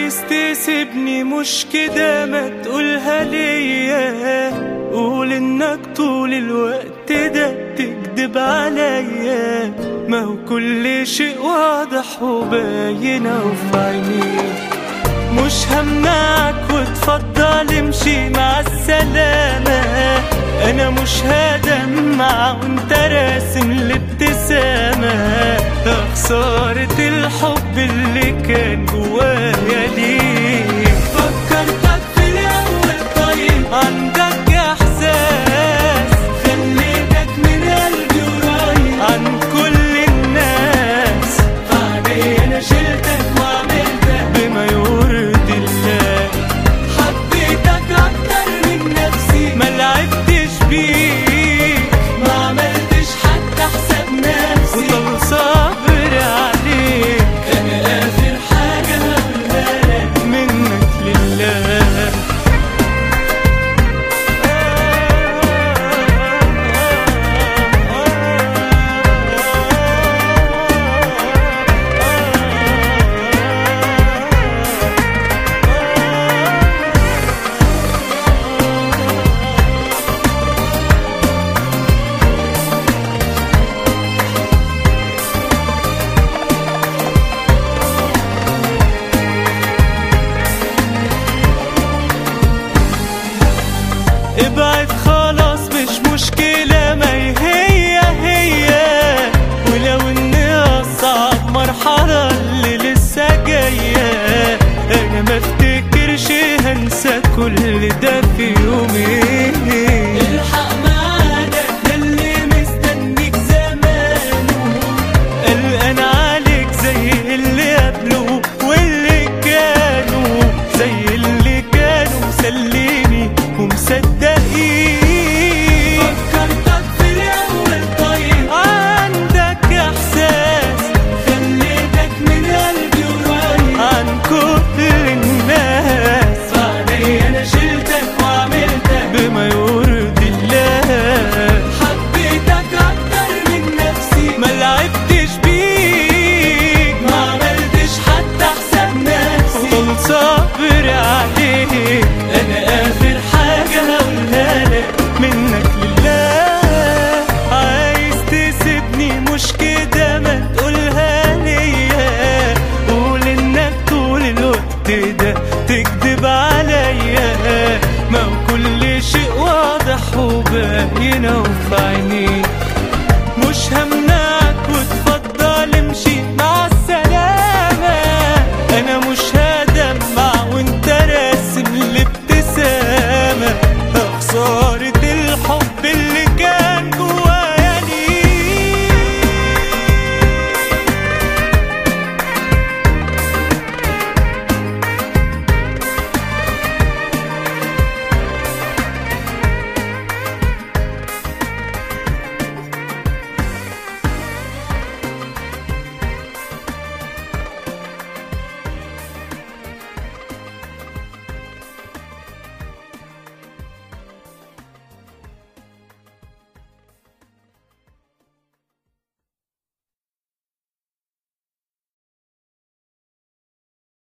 عايز تسيبني مش كده ما تقولها ليا قول انك طول الوقت ده تكدب عليا ما هو كل شيء واضح وباين وفي عينيك مش همنعك وتفضل امشي مع السلامة انا مش هدمع وانت راسم الابتسامة خسارة الحب اللي كان جوايا ليك فكرتك في الاول طيب عندك احساس خليتك من قلبي قريب عن كل الناس بعدين انا شلتك وعملتك بما يرضي الله حبيتك اكتر من نفسي ما لعبتش بيك ما عملتش حتى حساب نفسي وطول صبري عليك انا اخر حاجه هقولها لك منك لله ابعد خلاص مش مشكلة ما هي هي ولو اني اصعب مرحلة اللي لسه جاية انا ما افتكرش هنسى كل ده في يومين